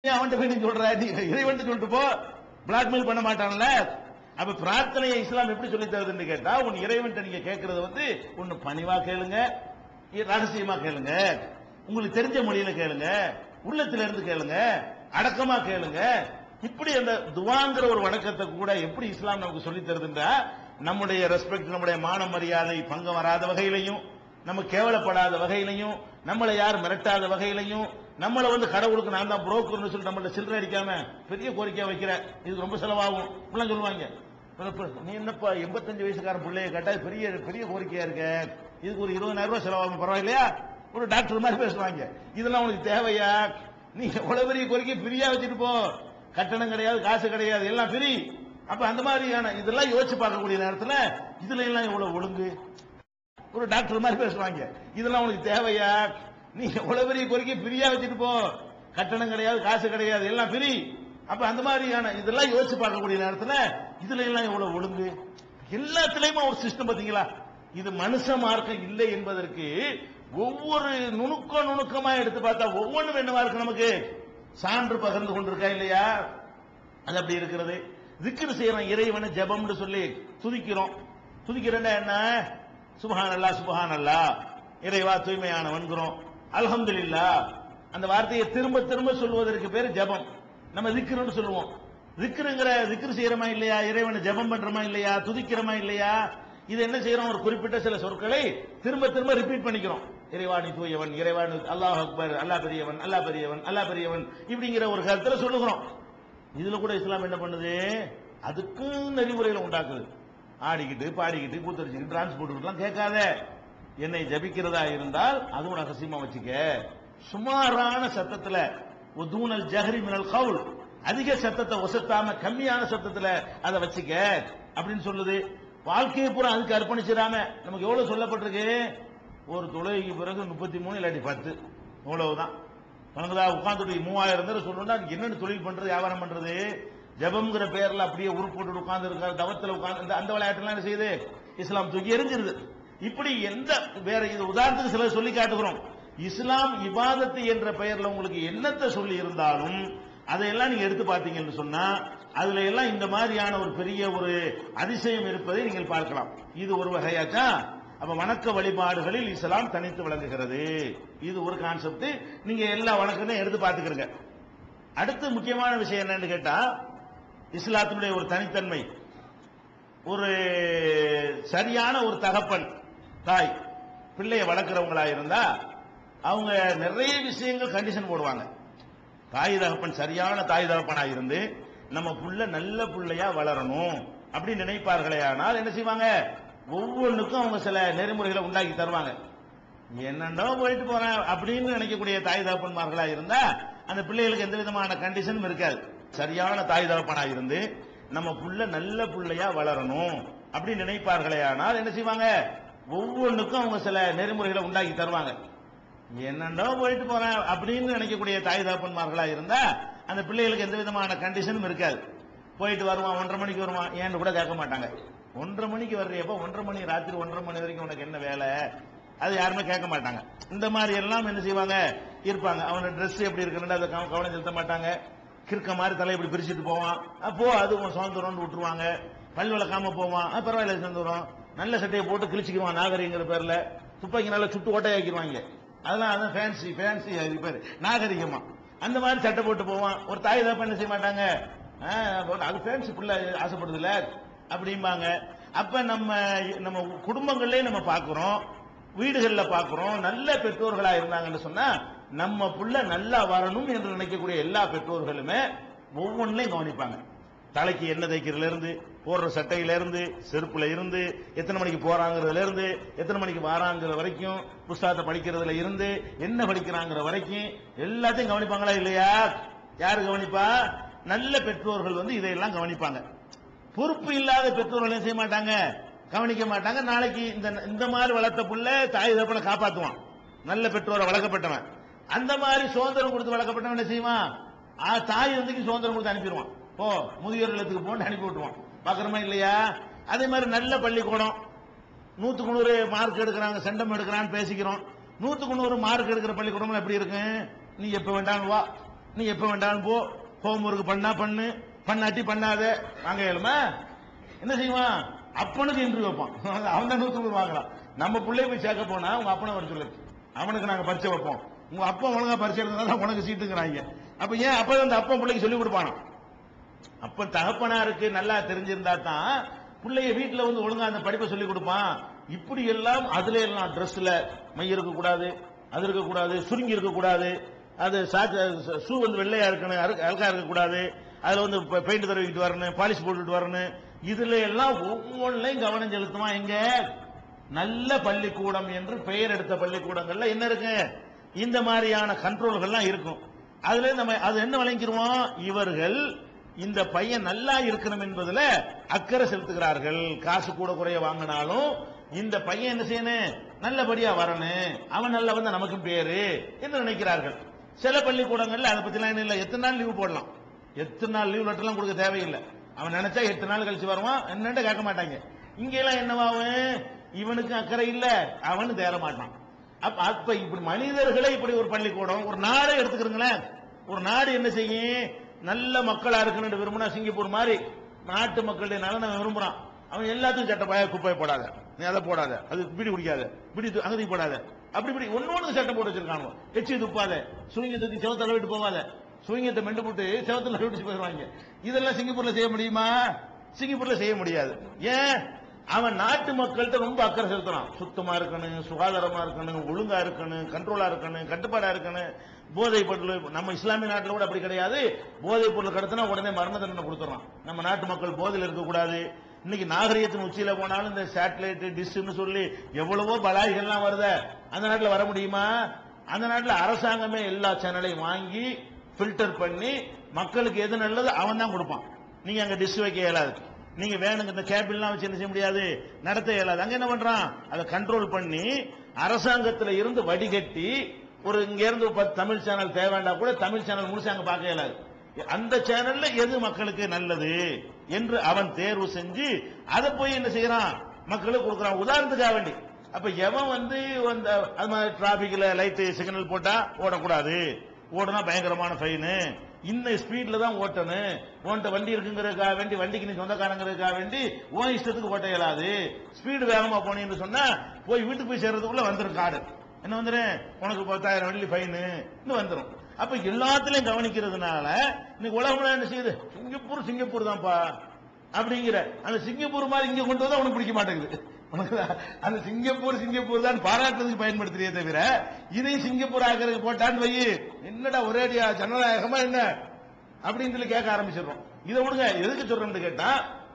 அவன்கிட்ட போய் நீ சொல்ற நீ இறைவன் சொல்லிட்டு போ பிளாக்மெயில் பண்ண மாட்டான்ல அப்ப பிரார்த்தனையை இஸ்லாம் எப்படி சொல்லி தருதுன்னு கேட்டா உன் இறைவன் நீங்க கேட்கறது வந்து ஒன்னு பணிவா கேளுங்க இ- ரகசியமா கேளுங்க உங்களுக்கு தெரிஞ்ச மொழியில கேளுங்க உள்ளத்துல இருந்து கேளுங்க அடக்கமா கேளுங்க இப்படி அந்த துவாங்கிற ஒரு வணக்கத்தை கூட எப்படி இஸ்லாம் நமக்கு சொல்லி தருதுன்றா நம்முடைய ரெஸ்பெக்ட் நம்முடைய மான மரியாதை பங்கம் வராத வகையிலையும் நம்ம கேவலப்படாத வகையிலையும் நம்மளை யார் மிரட்டாத வகையிலையும் நம்மளை வந்து கடவுளுக்கு நான் தான் புரோக்கர்னு சொல்லி நம்மள சில்லறை அடிக்காம பெரிய கோரிக்கையா வைக்கிறேன் இது ரொம்ப செலவாகும் இப்படிலாம் சொல்லுவாங்க இப்ப நீ என்னப்பா எண்பத்தஞ்சு வயசுக்கார பிள்ளைய கேட்டா இது பெரிய பெரிய கோரிக்கையா இருக்க இதுக்கு ஒரு இருபதாயிரம் ரூபாய் செலவாகும் பரவாயில்லையா ஒரு டாக்டர் மாதிரி பேசுவாங்க இதெல்லாம் உனக்கு தேவையா நீ எவ்வளவு பெரிய கோரிக்கை ஃப்ரீயா வச்சுட்டு போ கட்டணம் கிடையாது காசு கிடையாது எல்லாம் ஃப்ரீ அப்ப அந்த மாதிரியான இதெல்லாம் யோசிச்சு பார்க்கக்கூடிய நேரத்துல இதுல எல்லாம் எவ்வளவு ஒழுங்கு ஒரு டாக்டர் மாதிரி பேசுவாங்க இதெல்லாம் உனக்கு தேவையா நீ எவ்வளவு பெரிய கோரிக்கை ஃப்ரீயா வச்சுட்டு போ கட்டணம் கிடையாது காசு கிடையாது எல்லாம் ஃப்ரீ அப்ப அந்த மாதிரியான இதெல்லாம் யோசிச்சு பார்க்கக்கூடிய நேரத்துல இதுல எல்லாம் எவ்வளவு ஒழுங்கு எல்லாத்துலயுமே ஒரு சிஸ்டம் பாத்தீங்களா இது மனுஷ மார்க்கம் இல்லை என்பதற்கு ஒவ்வொரு நுணுக்க நுணுக்கமா எடுத்து பார்த்தா ஒவ்வொன்றும் என்னவா இருக்கு நமக்கு சான்று பகிர்ந்து கொண்டிருக்கா இல்லையா அது அப்படி இருக்கிறது திக்ரு செய்யறோம் இறைவனை ஜெபம்னு சொல்லி துதிக்கிறோம் துதிக்கிறேன்னா என்ன சுபஹான் அல்லா சுபஹான் அல்லா இறைவா தூய்மையானவன்கிறோம் அல்ஹம்துலில்லா அந்த வார்த்தையை திரும்ப திரும்ப சொல்வதற்கு பேர் ஜெபம் நம்ம திக்ருன்னு சொல்லுவோம் திக்ருங்கிற திக்ரு செய்யறோமா இல்லையா இறைவனை ஜெபம் பண்றோமா இல்லையா துதிக்கிறோமா இல்லையா இது என்ன செய்யறோம் ஒரு குறிப்பிட்ட சில சொற்களை திரும்ப திரும்ப ரிப்பீட் பண்ணிக்கிறோம் இறைவா நீ தூயவன் இறைவா நீ அல்லாஹ் அக்பர் அல்லாஹ் பெரியவன் அல்லாஹ் பெரியவன் அல்லாஹ் பெரியவன் இப்படிங்கிற ஒரு கருத்துல சொல்லுகிறோம் இதுல கூட இஸ்லாம் என்ன பண்ணுது அதுக்கும் நெறிமுறைகளை உண்டாக்குது ஆடிக்கிட்டு பாடிக்கிட்டு கூத்தரிச்சுக்கிட்டு டான்ஸ் போட்டுக்கிட்டுலாம் கேட்காத என்னை ஜபிக்கிறதா இருந்தால் அதுவும் ரகசியமா வச்சுக்க சுமாரான சத்தத்துல உதூனல் ஜஹரி மினல் கவுல் அதிக சத்தத்தை ஒசத்தாம கம்மியான சத்தத்துல அதை வச்சுக்க அப்படின்னு சொல்லுது வாழ்க்கையை பூரா அதுக்கு அர்ப்பணிச்சிடாம நமக்கு எவ்வளவு சொல்லப்பட்டிருக்கு ஒரு தொழுகைக்கு பிறகு முப்பத்தி மூணு இல்லாட்டி பத்து இவ்வளவுதான் உனக்குதா உட்காந்துட்டு மூவாயிரம் பேர் சொல்லணும்னா அதுக்கு என்னென்ன தொழில் பண்றது வியாபாரம் பண்றது ஜெபம்ங்கிற பேர்ல அப்படியே உருப்போட்டு உட்கார்ந்து இருக்காரு தவத்துல உட்கார்ந்து அந்த விளையாட்டுலாம் என்ன செய்யுது இஸ்லாம் தூக்கி எரிஞ்சிருது இப்படி எந்த வேற இது உதாரணத்துக்கு சிலர் சொல்லி காட்டுகிறோம் இஸ்லாம் இபாதத்து என்ற பெயர்ல உங்களுக்கு என்னத்தை சொல்லி இருந்தாலும் அதையெல்லாம் நீங்க எடுத்து பார்த்தீங்கன்னு சொன்னா அதுல எல்லாம் இந்த மாதிரியான ஒரு பெரிய ஒரு அதிசயம் இருப்பதை நீங்கள் பார்க்கலாம் இது ஒரு வகையாச்சா அப்ப வணக்க வழிபாடுகளில் இஸ்லாம் தனித்து விளங்குகிறது இது ஒரு கான்செப்ட் நீங்க எல்லா வணக்கத்தையும் எடுத்து பார்த்துக்கிறங்க அடுத்து முக்கியமான விஷயம் என்னன்னு கேட்டா இஸ்லாத்தினுடைய ஒரு தனித்தன்மை ஒரு சரியான ஒரு தகப்பன் தாய் பிள்ளைய வளர்க்குறவங்களா இருந்தா அவங்க நிறைய விஷயங்கள் கண்டிஷன் போடுவாங்க தாய் தகப்பன் சரியான தாய் தகப்பனா இருந்து நம்ம புள்ள நல்ல புள்ளையா வளரணும் அப்படி நினைப்பார்களே ஆனால் என்ன செய்வாங்க ஒவ்வொன்றுக்கும் அவங்க சில நெறிமுறைகளை உண்டாக்கி தருவாங்க என்னண்டோ போயிட்டு போறேன் அப்படின்னு நினைக்கக்கூடிய தாய் தகப்பன்மார்களா இருந்தா அந்த பிள்ளைகளுக்கு எந்த விதமான கண்டிஷனும் இருக்காது சரியான தாய் தகப்பனா இருந்து நம்ம புள்ள நல்ல புள்ளையா வளரணும் அப்படி நினைப்பார்களே ஆனால் என்ன செய்வாங்க ஒவ்வொன்றுக்கும் அவங்க சில நெறிமுறைகளை உண்டாக்கி தருவாங்க என்னண்டோ போயிட்டு போறேன் அப்படின்னு நினைக்கக்கூடிய தாய் தகப்பன்மார்களா இருந்தா அந்த பிள்ளைகளுக்கு எந்த விதமான கண்டிஷனும் இருக்காது போயிட்டு வருவான் ஒன்றரை மணிக்கு வருவான் ஏன்னு கூட கேட்க மாட்டாங்க ஒன்றரை மணிக்கு வர்றியப்ப ஒன்றரை மணி ராத்திரி ஒன்றரை மணி வரைக்கும் உனக்கு என்ன வேலை அது யாருமே கேட்க மாட்டாங்க இந்த மாதிரி எல்லாம் என்ன செய்வாங்க இருப்பாங்க அவனோட Dress எப்படி இருக்குன்னு அதை கவ- கவனம் செலுத்த மாட்டாங்க கிறுக்க மாதிரி தலை இப்படி பிரிச்சுட்டு போவான் அப்போ அது உன் சுதந்திரம்னு விட்டுருவாங்க பல் விளக்காம போவான் "ஆ, பரவாயில்ல சுதந்திரம் நல்ல சட்டையை போட்டு கிழிச்சுக்குவான் நாகரிகங்கிற பேர்ல துப்பாக்கி நல்லா சுட்டு ஓட்டையாக்கிடுவாங்க அதெல்லாம் அதான் ஃபேன்சி ஃபேன்சி அது பேர் நாகரிகமா அந்த மாதிரி சட்டை போட்டு போவான் ஒரு தாய் தகப்பன் என்ன செய்ய மாட்டாங்க "ஆ, போட்டு- அது ஃபேன்சி புள்ள ஆசைப்படுதுல அப்படிம்பாங்க அப்ப நம்ம நம்ம குடும்பங்கள்லயே நம்ம பார்க்கிறோம் வீடுகள்ல பார்க்கிறோம் நல்ல பெற்றோர்களா இருந்தாங்கன்னு சொன்னா நம்ம புள்ள நல்லா வரணும் என்று நினைக்கக்கூடிய எல்லா பெற்றோர்களுமே ஒவ்வொன்றையும் கவனிப்பாங்க தலைக்கு எண்ணெய் தைக்கிறதுல இருந்து போடுற சட்டையில இருந்து செருப்புல இருந்து எத்தனை மணிக்கு போறாங்கிறதுல இருந்து எத்தனை மணிக்கு வாராங்கிற வரைக்கும் புஸ்தகத்தை படிக்கிறதுல இருந்து என்ன படிக்கிறாங்கிற வரைக்கும் எல்லாத்தையும் கவனிப்பாங்களா இல்லையா யாரு கவனிப்பா நல்ல பெற்றோர்கள் வந்து இதையெல்லாம் கவனிப்பாங்க பொறுப்பு இல்லாத பெற்றோர்கள் என்ன செய்ய மாட்டாங்க கவனிக்க மாட்டாங்க நாளைக்கு இந்த இந்த மாதிரி வளர்த்த புள்ள தாய் தகப்பனை காப்பாத்துவான் நல்ல பெற்றோரை வளர்க்கப்பட்டவன் அந்த மாதிரி சுதந்திரம் கொடுத்து வளர்க்கப்பட்டவன் என்ன செய்வான் ஆ, தாய் வந்துக்கு சுதந்திரம் கொடுத்து அனுப்பிடுவான் போ முதியோர் இல்லத்துக்கு போன்னு அனுப்பி விட்டுருவான் பாக்குறோமா இல்லையா அதே மாதிரி நல்ல பள்ளிக்கூடம் நூத்துக்கு நூறு மார்க் எடுக்கிறாங்க செண்டம் எடுக்கிறான்னு பேசிக்கிறோம் நூத்துக்கு நூறு மார்க் எடுக்கிற பள்ளிக்கூடம் எப்படி இருக்கு நீ எப்ப வேண்டாம் வா நீ எப்ப வேண்டாலும் போ ஹோம்ஒர்க் பண்ணா பண்ணு பண்ணாட்டி பண்ணாத வாங்க இயலுமா என்ன செய்வான் அப்பனுக்கு இன்டர்வியூ வைப்பான் அவன் தான் நூத்தி நூறு வாங்கலாம் நம்ம பிள்ளைய போய் சேர்க்க போனா உங்க அப்பனை வர சொல்லு அவனுக்கு நாங்க பரிச்சை வைப்போம் உங்க அப்பா ஒழுங்கா பரிச்சை இருந்தா உனக்கு சீட்டுங்கிறாங்க அப்ப ஏன் அப்ப அந்த அப்பா பிள்ளைக்கு சொல்லி கொடுப்பானா அப்ப தகப்பனாருக்கு நல்லா தெரிஞ்சிருந்தா தான் பிள்ளைய வீட்டுல வந்து ஒழுங்கா அந்த படிப்பை சொல்லி கொடுப்பான் இப்படி எல்லாம் அதுல எல்லாம் ட்ரெஸ்ல மை இருக்க கூடாது அது இருக்க கூடாது சுருங்கி இருக்க கூடாது அது ஷூ வந்து வெள்ளையா இருக்கணும் அழுக்க- அழுக்கா இருக்க கூடாது அதுல வந்து பெயிண்ட் தடவிக்கிட்டு வரணும் பாலிஷ் போட்டுட்டு வரணும் இதுல எல்லாம் ஒவ்வொன்றையும் கவனம் செலுத்துமா எங்க நல்ல பள்ளிக்கூடம் என்று பெயர் எடுத்த பள்ளிக்கூடங்கள்ல என்ன இருக்கு இந்த மாதிரியான கண்ட்ரோல்கள்லாம் இருக்கும் அதுல நம்ம அது என்ன வழங்கிடுவோம் இவர்கள் இந்த பையன் நல்லா இருக்கணும் என்பதுல அக்கறை செலுத்துகிறார்கள் காசு கூட குறைய வாங்கினாலும் இந்த பையன் என்ன செய்யணும் நல்லபடியா வரணும் அவன் நல்ல வந்தா நமக்கும் பேரு என்று நினைக்கிறார்கள் சில பள்ளிக்கூடங்கள்ல அதை பத்திலாம் என்ன இல்ல எத்தனை நாள் லீவு போடலாம் எத்தனை நாள் லீவ் லெட்டர்லாம் கொடுக்க தேவையில்லை அவன் நினைச்சா எட்டு நாள் கழிச்சு வருவான் என்னன்ட்டு கேட்க மாட்டாங்க இங்க எல்லாம் என்னவாகும் இவனுக்கு அக்கறை இல்ல அவனு தேர மாட்டான் அப்ப அப்ப இப்படி மனிதர்களே இப்படி ஒரு பள்ளிக்கூடம் ஒரு நாடே எடுத்துக்கிறீங்களேன் ஒரு நாடு என்ன செய்யும் நல்ல மக்களா இருக்கணும்னு விரும்பினா சிங்கப்பூர் மாதிரி நாட்டு மக்களுடைய நலனை விரும்புறான் அவன் எல்லாத்துக்கும் சட்ட பய குப்பை போடாத நீ அதை போடாத அது பிடி குடிக்காத பிடி து- அகதி போடாத அப்படி இப்படி ஒன்னொன்னு சட்டம் போட்டு வச்சிருக்காங்க எச்சி துப்பாத சுருங்கி தூக்கி செவத்தல விட்டு போவாத சுருங்கத்தை மெண்டு போட்டு செவத்துல விட்டு போயிடுவாங்க இதெல்லாம் சிங்கப்பூர்ல செய்ய முடியுமா சிங்கப்பூர்ல செய்ய முடியாது ஏன் அவன் நாட்டு மக்கள்கிட்ட ரொம்ப அக்கறை செலுத்துறான் சுத்தமா இருக்கணும் சுகாதாரமா இருக்கணும் ஒழுங்கா இருக்கணும் கண்ட்ரோலா இருக்கணும் கட்டுப்பாடா இருக்கணும் போதைப் பொருள் நம்ம இஸ்லாமிய நாட்டில் கூட அப்படி கிடையாது போதைப் பொருள் கடத்தினா உடனே மரண தண்டனை கொடுத்துறான் நம்ம நாட்டு மக்கள் போதையில் இருக்கக்கூடாது இன்னைக்கு நாகரிகத்தின் உச்சியில போனாலும் இந்த சேட்டலைட் டிஷ்னு சொல்லி எவ்வளவோ பலாய்கள்லாம் வருத அந்த நாட்டில் வர முடியுமா அந்த நாட்டில் அரசாங்கமே எல்லா சேனலையும் வாங்கி ஃபில்டர் பண்ணி மக்களுக்கு எது நல்லதோ அவன் தான் கொடுப்பான் நீங்க அங்க டிஷ் வைக்க இயலாது நீங்க வேணுங்க இந்த கேபிள்லாம் வச்சு என்ன செய்ய முடியாது நடத்த இயலாது அங்க என்ன பண்றான் அதை கண்ட்ரோல் பண்ணி அரசாங்கத்துல இருந்து வடிகட்டி ஒரு இங்க இருந்து ஒரு பத்து தமிழ் சேனல் தேவைண்டா கூட தமிழ் சேனல் முழுசா அங்க பார்க்க இயலாது அந்த சேனல்ல எது மக்களுக்கு நல்லது என்று அவன் தேர்வு செஞ்சு அதை போய் என்ன செய்யறான் மக்களுக்கு கொடுக்கறான் உதாரணத்துக்காக வேண்டி அப்ப எவன் வந்து அந்த அது மாதிரி டிராபிக்ல லைட் சிக்னல் போட்டா ஓடக்கூடாது ஓடுனா பயங்கரமான ஃபைனு இந்த ஸ்பீட்ல தான் ஓட்டணும் உன்கிட்ட வண்டி இருக்குங்கிறதுக்காக வேண்டி வண்டிக்கு நீ சொந்தக்காரங்கிறதுக்காக வேண்டி உன் இஷ்டத்துக்கு ஓட்ட இயலாது ஸ்பீடு வேகமா போனீங்கன்னு சொன்னா போய் வீட்டுக்கு போய் சேர்றதுக்குள்ள வந்துரும் காடு என்ன வந்துரும் உனக்கு பத்தாயிரம் வெள்ளி ஃபைனு வந்துரும் அப்ப எல்லாத்துலயும் கவனிக்கிறதுனால இன்னைக்கு உலகம் என்ன செய்யுது சிங்கப்பூர் சிங்கப்பூர் தான்ப்பா அப்படிங்கிற அந்த சிங்கப்பூர் மாதிரி இங்க கொண்டு வந்தா உனக்கு பிடிக்க மாட்டேங்குது உனக்கு அந்த சிங்கப்பூர் சிங்கப்பூர் தான் பாராட்டுறதுக்கு பயன்படுத்துறியே தவிர இதை சிங்கப்பூர் ஆக்கிறதுக்கு போட்டான்னு வை என்னடா ஒரேடியா ஜனநாயகமா என்ன அப்படின்னு சொல்லி கேட்க ஆரம்பிச்சிடுறோம் இதை விடுங்க எதுக்கு சொல்றோம்னு கேட்டா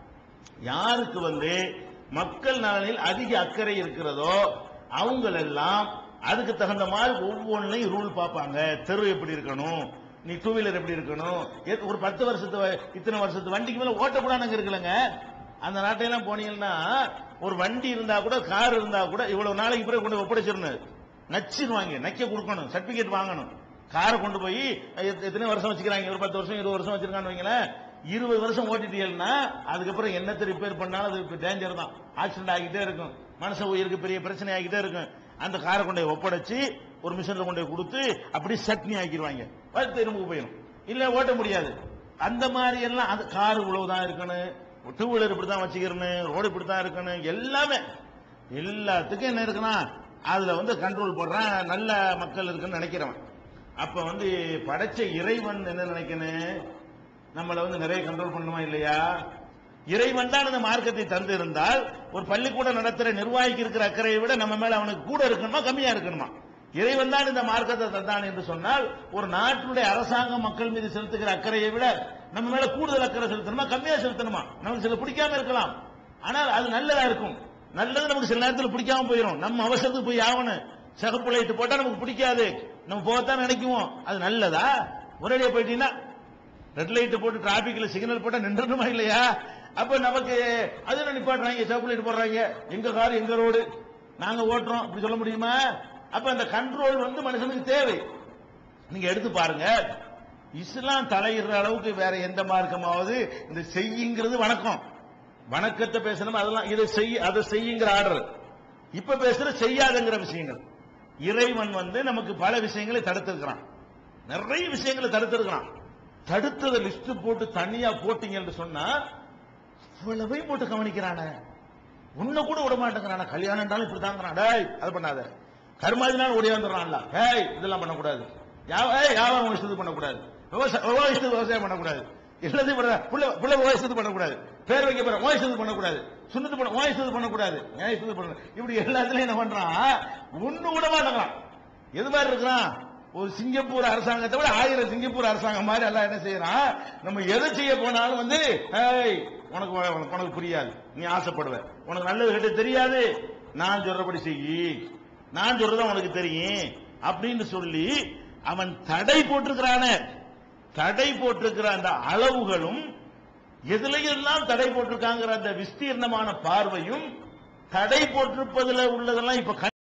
யாருக்கு வந்து மக்கள் நலனில் அதிக அக்கறை இருக்கிறதோ அவங்களெல்லாம் அதுக்கு தகுந்த மாதிரி ஒவ்வொன்றையும் ரூல் பார்ப்பாங்க தெரு எப்படி இருக்கணும் நீ டூ வீலர் எப்படி இருக்கணும் எத்- ஒரு பத்து வருஷத்து வ- இத்தனை வருஷத்து வண்டிக்கு மேல ஓட்டக்கூடாதுங்க இருக்குல்லங்க அந்த நாட்டையெல்லாம் போனீங்கன்னா ஒரு வண்டி இருந்தா கூட கார் இருந்தா கூட இவ்வளவு நாளைக்கு பிறகு கொண்டு போய் ஒப்படைச்சிடணும் நச்சிருவாங்க நக்க கொடுக்கணும் சர்டிபிகேட் வாங்கணும் காரை கொண்டு போய் எத்- எத்தனை வருஷம் வச்சுக்கிறாங்க ஒரு பத்து வருஷம் இருபது வருஷம் வச்சிருக்கான்னு வைங்களேன் இருபது வருஷம் ஓட்டிட்டீங்கன்னா அதுக்கப்புறம் என்னத்தை ரிப்பேர் பண்ணாலும் அது டேஞ்சர் தான் ஆக்சிடென்ட் ஆகிட்டே இருக்கும் மனுஷ உயிருக்கு பெரிய பிரச்சனை ஆகிட்டே இருக்கும் அந்த காரை கொண்டு போய் ஒப்படைச்சு ஒரு மிஷின்ல கொண்டு போய் கொடுத்து அப்படியே சட்னி ஆக்கிடுவாங்க வறுத்து இரும்புக்கு போயிடும் இல்ல ஓட்ட முடியாது அந்த மாதிரி எல்லாம் அந்த கார் இவ்வளவு தான் இருக்கணும் டூ வீலர் இப்படி தான் வச்சுக்கிறணும் ரோடு இப்படி தான் இருக்கணும் எல்லாமே எல்லாத்துக்கும் என்ன இருக்குன்னா அதுல வந்து கண்ட்ரோல் போடுறான் நல்ல மக்கள் இருக்குன்னு நினைக்கிறவன் அப்ப வந்து படைச்ச இறைவன் என்ன நினைக்கணும் நம்மளை வந்து நிறைய கண்ட்ரோல் பண்ணுமா இல்லையா இறைவன் தான் இந்த மார்க்கத்தை தந்து இருந்தால் ஒரு பள்ளிக்கூடம் நடத்துற நிர்வாகிக்கு இருக்கிற அக்கறையை விட நம்ம மேல அவனுக்கு கூட இருக்கணுமா கம்மியா இருக்கணுமா இறைவன் தான் இந்த மார்க்கத்தை தந்தான் என்று சொன்னால் ஒரு நாட்டினுடைய அரசாங்கம் மக்கள் மீது செலுத்துகிற அக்கறையை விட நம்ம மேல கூடுதல் அக்கறை செலுத்தணுமா கம்மியா செலுத்தணுமா நமக்கு சில பிடிக்காம இருக்கலாம் ஆனால் அது நல்லதா இருக்கும் நல்லது நமக்கு சில நேரத்தில் பிடிக்காம போயிடும் நம்ம அவசரத்துக்கு போய் ஆகணும் சிகப்பு லைட் போட்டா நமக்கு பிடிக்காது நம்ம போகத்தான் நினைக்குவோம் அது நல்லதா ஒரேடியா போயிட்டீங்கன்னா ரெட் லைட் போட்டு டிராபிக்ல சிக்னல் போட்டா நின்றணுமா இல்லையா அப்ப நமக்கு அது என்ன நிப்பாட்டுறாங்க சிவப்பு லைட் போடுறாங்க எங்க கார் எங்க ரோடு நாங்க ஓட்டுறோம் அப்படி சொல்ல முடியுமா அப்ப அந்த கண்ட்ரோல் வந்து மனுஷனுக்கு தேவை நீங்க எடுத்து பாருங்க இஸ்லாம் தலையிடுற அளவுக்கு வேற எந்த மார்க்கமாவது இந்த செய்யுங்கிறது வணக்கம் வணக்கத்தை பேசணும் அதெல்லாம் இதை செய் அதை செய்யுங்கிற ஆர்டர் இப்ப பேசுற செய்யாதங்கிற விஷயங்கள் இறைவன் வந்து நமக்கு பல விஷயங்களை தடுத்திருக்கிறான் நிறைய விஷயங்களை தடுத்திருக்கிறான் தடுத்ததை லிஸ்ட் போட்டு தனியா போட்டீங்கன்னு சொன்னா இவ்வளவையும் போட்டு கவனிக்கிறானே உன்னை கூட விட மாட்டேங்கிறான கல்யாணம்னாலும் இப்படி தாங்கிறான் டேய் அதை பண்ணாத கர்மாதினாலும் ஓடி வந்துடுறான்ல ஏய் இதெல்லாம் பண்ணக்கூடாது யா- ஏய், வியாபாரம் இஷ்டத்துக்கு பண்ணக்கூடாது விவசாயம் விவசாயத்துக்கு விவசாயம் பண்ணக்கூடாது எல்லாத்தையும் பண்ண புள்ள புள்ள விவசாயத்துக்கு பண்ணக்கூடாது பேர் வைக்க போற விவசாயத்துக்கு பண்ணக்கூடாது சுண்ணத்து பண்ண விவசாயத்துக்கு பண்ணக்கூடாது நியாயத்துக்கு பண்ண இப்படி எல்லாத்துலயும் என்ன பண்றான் ஒண்ணு விட மாட்டேங்கிறான் எது மாதிரி இருக்கிறான் ஒரு சிங்கப்பூர் அரசாங்கத்தை விட ஆயிரம் சிங்கப்பூர் அரசாங்கம் மாதிரி எல்லாம் என்ன செய்யறான் நம்ம எதை செய்ய போனாலும் வந்து ஏய் உனக்கு உனக்கு உனக்கு புரியாது நீ ஆசைப்படுவ உனக்கு நல்லது கிட்ட தெரியாது நான் சொல்றபடி செய்யி நான் சொல்றது உனக்கு தெரியும் அப்படின்னு சொல்லி அவன் தடை போட்டிருக்கிறானே தடை போட்டிருக்கிற அந்த அளவுகளும் எதுலையும் எல்லாம் தடை போட்டிருக்காங்கிற அந்த விஸ்தீர்ணமான பார்வையும் தடை போட்டிருப்பதுல உள்ளதெல்லாம் இப்ப